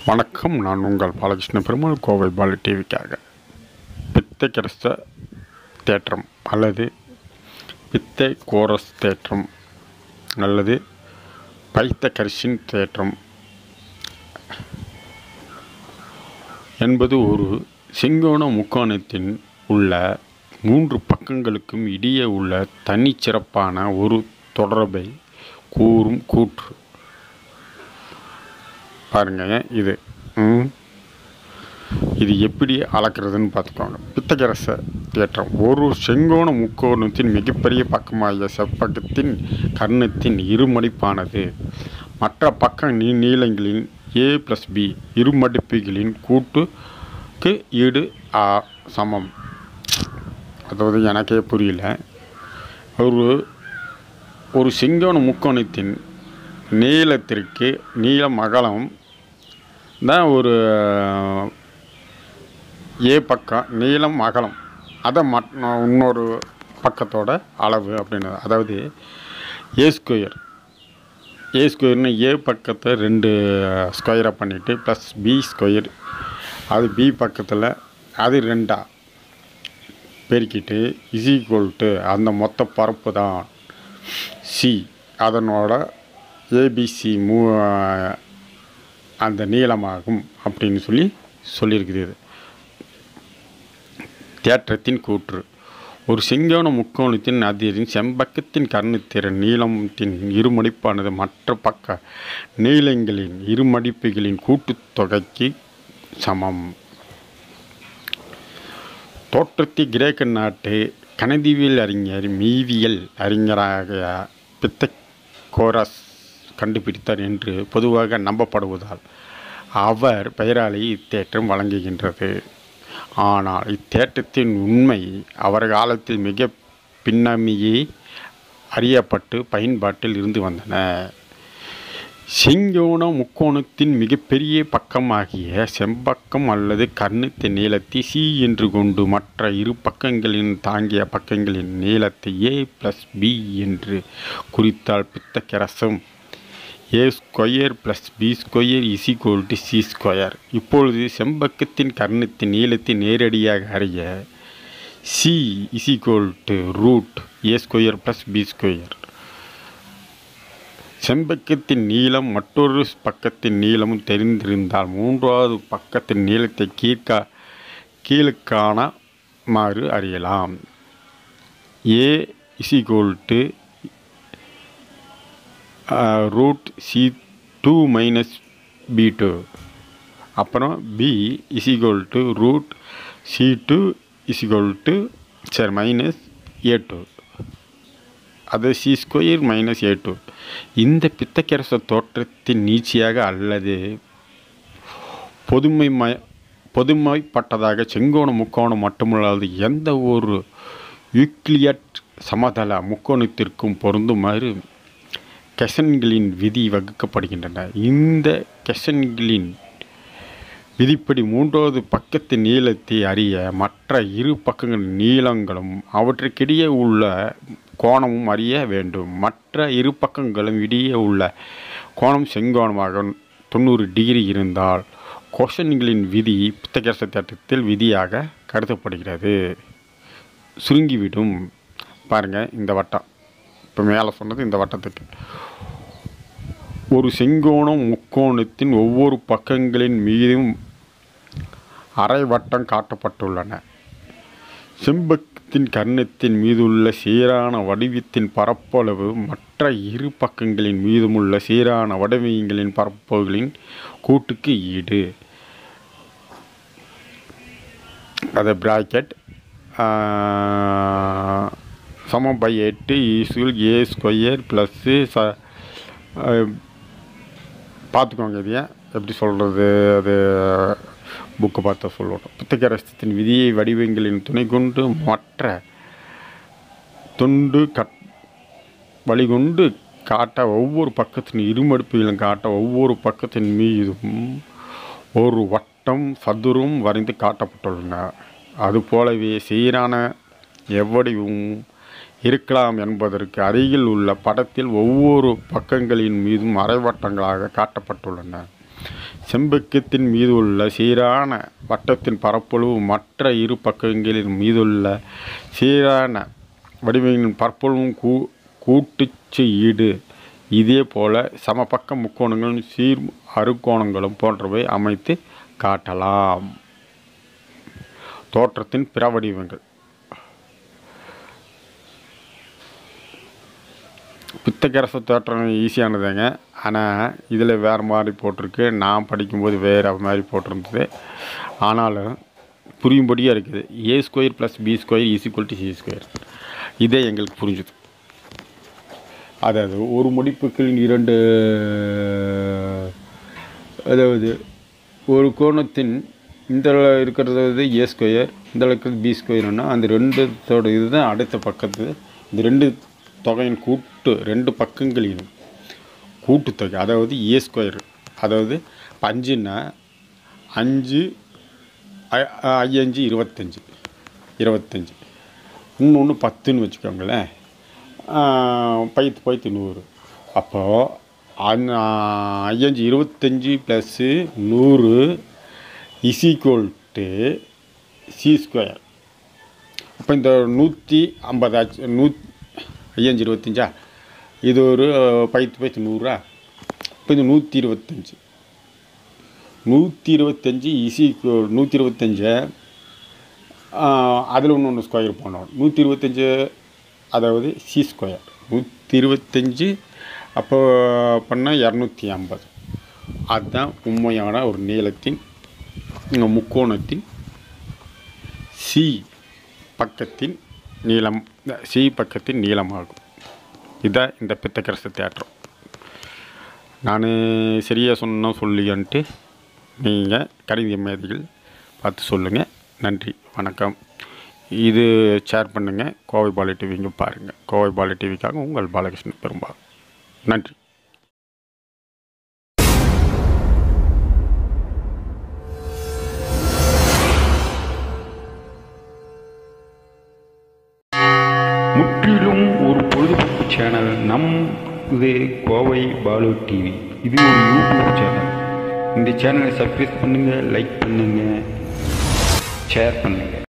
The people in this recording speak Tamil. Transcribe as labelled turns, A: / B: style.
A: வணக்கம் நான் உங்கள் பாலகிருஷ்ண பெருமாள் கோவை பாலு டிவிக்காக பித்தைக்கரச தேற்றம் அல்லது பித்தை கோரஸ் தேற்றம் அல்லது பைத்தகரிசின் தேற்றம் என்பது ஒரு செங்கோண முக்கோணத்தின் உள்ள மூன்று பக்கங்களுக்கும் இடையே உள்ள தனிச்சிறப்பான ஒரு தொடர்பை கூறும் கூற்று பாருங்க இது ம். இது எப்படி அளக்கிறதுன்னு பார்த்துக்கோங்க பித்தகரச தேற்றம் ஒரு செங்கோண முக்கோணத்தின் மிகப்பெரிய பக்கமாகிய செப்பக்கத்தின் கர்ணத்தின் இருமடிப்பானது மற்ற பக்க நீ நீளங்களின் ஏ ப்ளஸ் பி இருமடிப்புகளின் கூட்டுக்கு ஈடு ஆ சமம் அதாவது எனக்கே புரியல ஒரு ஒரு செங்கோண முக்கோணத்தின் நீளத்திற்கு நீளம் அகலம் தான் ஒரு ஏ பக்கம் நீளம் அகலம் அதை மட் இன்னொரு பக்கத்தோட அளவு அப்படின்னு அதாவது ஏ ஸ்கொயர் ஏ ஸ்கொயர்னு ஏ பக்கத்தை ரெண்டு ஸ்கொயரை பண்ணிவிட்டு ப்ளஸ் பி ஸ்கொயர் அது பி பக்கத்தில் அது ரெண்டா பெருக்கிட்டு இஸ் ஈக்குவல் டு அந்த மொத்த பரப்பு தான் சி அதனோட ஏபிசி மூ அந்த நீளமாகும் அப்படின்னு சொல்லி சொல்லியிருக்குது இது தேற்றத்தின் கூற்று ஒரு செங்கோண முக்கோணத்தின் அதிரின் செம்பக்கத்தின் கர்ணத்திறன் நீளத்தின் இருமடிப்பானது மற்ற பக்க நீளங்களின் இருமடிப்புகளின் கூட்டுத்தொகைக்கு சமம் தோற்றத்தை கிரேக்க நாட்டு கணதிவியல் அறிஞர் மீவியல் அறிஞராக பித்தகோரஸ் கண்டுபிடித்தார் என்று பொதுவாக நம்பப்படுவதால் அவர் பெயராலே இத்தேற்றம் வழங்குகின்றது ஆனால் இத்தேற்றத்தின் உண்மை அவர் காலத்தில் மிக பின்னமையே அறியப்பட்டு பயன்பாட்டில் இருந்து வந்தன செங்கோண முக்கோணத்தின் மிகப்பெரிய பக்கமாகிய செம்பக்கம் அல்லது கர்ணத்தின் நீளத்தை சி என்று கொண்டு மற்ற இரு பக்கங்களின் தாங்கிய பக்கங்களின் நீளத்தை ஏ ப்ளஸ் பி என்று குறித்தால் பித்தக்கரசம் A square plus B square is equal to C square இப்பொழுது செம்பக்கத்தின் கர்ணத்தின் நீளத்தை நேரடியாக அறிய C is equal to root A square plus B square செம்பக்கத்தின் நீளம் மற்றொரு பக்கத்தின் நீளமும் தெரிந்திருந்தால் மூன்றாவது பக்கத்தின் நீளத்தை கீழ்கா கீழுக்கானமாறு அறியலாம் A is equal to root C two minus B two அப்புறம் B is equal to root C two is equal to சரி மைனஸ் ஏ டூ அது C square minus A two இந்த பித்தக்கரச தோற்றத்தின் நீட்சியாக அல்லது பொதுமை ம பொதுமைப்பட்டதாக செங்கோண முக்கோணம் மட்டுமல்லாது எந்த ஒரு யூக்ளியட் சமதள முக்கோணத்திற்கும் பொருந்துமாறு கெசன்களின் விதி வகுக்கப்படுகின்றன இந்த கெசன்களின் விதிப்படி மூன்றாவது பக்கத்தின் நீளத்தை அறிய மற்ற இரு பக்கங்களின் நீளங்களும் அவற்றுக்கிடையே உள்ள கோணமும் அறிய வேண்டும் மற்ற இரு பக்கங்களும் இடையே உள்ள கோணம் செங்கோணமாக தொண்ணூறு டிகிரி இருந்தால் கோஷன்களின் விதி புத்தகரச தேட்டத்தில் விதியாக கருதப்படுகிறது சுருங்கிவிடும் பாருங்கள் இந்த வட்டம் இப்போ மேலே சொன்னது இந்த வட்டத்துக்கு ஒரு செங்கோணம் முக்கோணத்தின் ஒவ்வொரு பக்கங்களின் மீதும் அரை வட்டம் காட்டப்பட்டுள்ளன செம்பக்கத்தின் கர்ணத்தின் மீதுள்ள சீரான வடிவத்தின் பரப்பளவு மற்ற இரு பக்கங்களின் மீதுமுள்ள சீரான வடிவங்களின் பரப்பளவுகளின் கூட்டுக்கு ஈடு அது பிராக்கெட் சமம் பை எட்டு ஈஸ்வல் ஏ ஸ்கொயர் ப்ளஸ்ஸு ச பார்த்துக்கோங்க இதையே எப்படி சொல்கிறது அது புக்கை பார்த்தா சொல்லணும் புத்தகரசத்தின் விதியை வடிவங்களின் துணை கொண்டு மற்ற தொண்டு கட் வழிகொண்டு காட்ட ஒவ்வொரு பக்கத்தின் இருமடுப்புகளும் காட்ட ஒவ்வொரு பக்கத்தின் மீதும் ஒரு வட்டம் சதுரம் வரைந்து காட்டப்பட்டுள்ளன அதுபோலவே சீரான எவ்வடிவும் இருக்கலாம் என்பதற்கு அருகில் உள்ள படத்தில் ஒவ்வொரு பக்கங்களின் மீதும் அரைவட்டங்களாக காட்டப்பட்டுள்ளன செம்பக்கத்தின் மீது உள்ள சீரான வட்டத்தின் பரப்பளவு மற்ற இரு பக்கங்களின் மீதுள்ள சீரான வடிவங்களின் பரப்பளவும் கூ கூட்டுச்சு ஈடு இதே போல சமபக்க முக்கோணங்களும் சீர் அறுகோணங்களும் போன்றவை அமைத்து காட்டலாம் தோற்றத்தின் பிற வடிவங்கள் பித்தகரச தோற்றம் ஈஸியானதுங்க ஆனால் இதில் வேறு மாதிரி போட்டிருக்கு நான் படிக்கும்போது வேறு மாதிரி போட்டிருந்தது ஆனாலும் புரியும்படியாக இருக்குது A square plus B square is equal to C square இதே எங்களுக்கு புரிஞ்சுது அதாவது ஒரு முடிப்புக்கு இரண்டு அதாவது ஒரு கோணத்தின் இந்த இருக்கிறது வந்து ஏ ஸ்கொயர் இந்த இருக்கிறது பி ஸ்கொயர்னா அந்த ரெண்டுத்தோட இதுதான் அடுத்த பக்கத்து இந்த ரெண்டு தொகையின் கூட்டு ரெண்டு பக்கங்களிலும் கூட்டுத்தொகை அதாவது ஏ ஸ்கொயர் அதாவது இப்போ அஞ்சுன்னா அஞ்சு ஐ- ஐயஞ்சு இருபத்தஞ்சி இருபத்தஞ்சி இன்னொன்று பத்துன்னு வச்சுக்கோங்களேன் பைத்து பைத்து நூறு அப்போது அந்த ஐயஞ்சு இருபத்தஞ்சி ப்ளஸ்ஸு நூறு is equal to C square அப்போ இந்த நூற்றி ஐம்பதாச்சு நூ ஐயஞ்சு இருபத்தஞ்சா இது ஒரு பைத்து பைத்து நூறா இப்போ இது நூற்றி இருபத்தஞ்சி நூற்றி இருபத்தஞ்சி இஸ் ஈக்குவல் நூற்றி இருபத்தஞ்சை அதில் ஒன்று ஒன்று ஸ்கொயர் பண்ணணும் நூற்றி இருபத்தஞ்சு அதாவது சி ஸ்கொயர் நூற்றி இருபத்தஞ்சி அப்போ பண்ணால் இரநூத்தி ஐம்பது அதுதான் உண்மையான ஒரு நீளத்தின் இந்த முக்கோணத்தின் சி பக்கத்தின் நீளம் சி பக்கத்தின் நீளமாகும் இதான் இந்த பித்தக்கரசு தேற்றம் நான் சரியாக சொன்ன சொல்லியன்ட்டு நீங்கள் கணித மேதைகள் பார்த்து சொல்லுங்கள் நன்றி வணக்கம் இது ஷேர் பண்ணுங்கள் கோவை பாலை டிவிங்க பாருங்கள் கோவை பாலை டிவிக்காக உங்கள் பாலகிருஷ்ணன் பெரும்பா நன்றி முற்றிலும் ஒரு பொழுதுபோக்கு சேனல் நம் இது கோவை பாலு டிவி இது ஒரு யூடியூப் சேனல் இந்த சேனலை சப்ஸ்கிரைப் பண்ணுங்கள் லைக் பண்ணுங்கள் ஷேர் பண்ணுங்கள்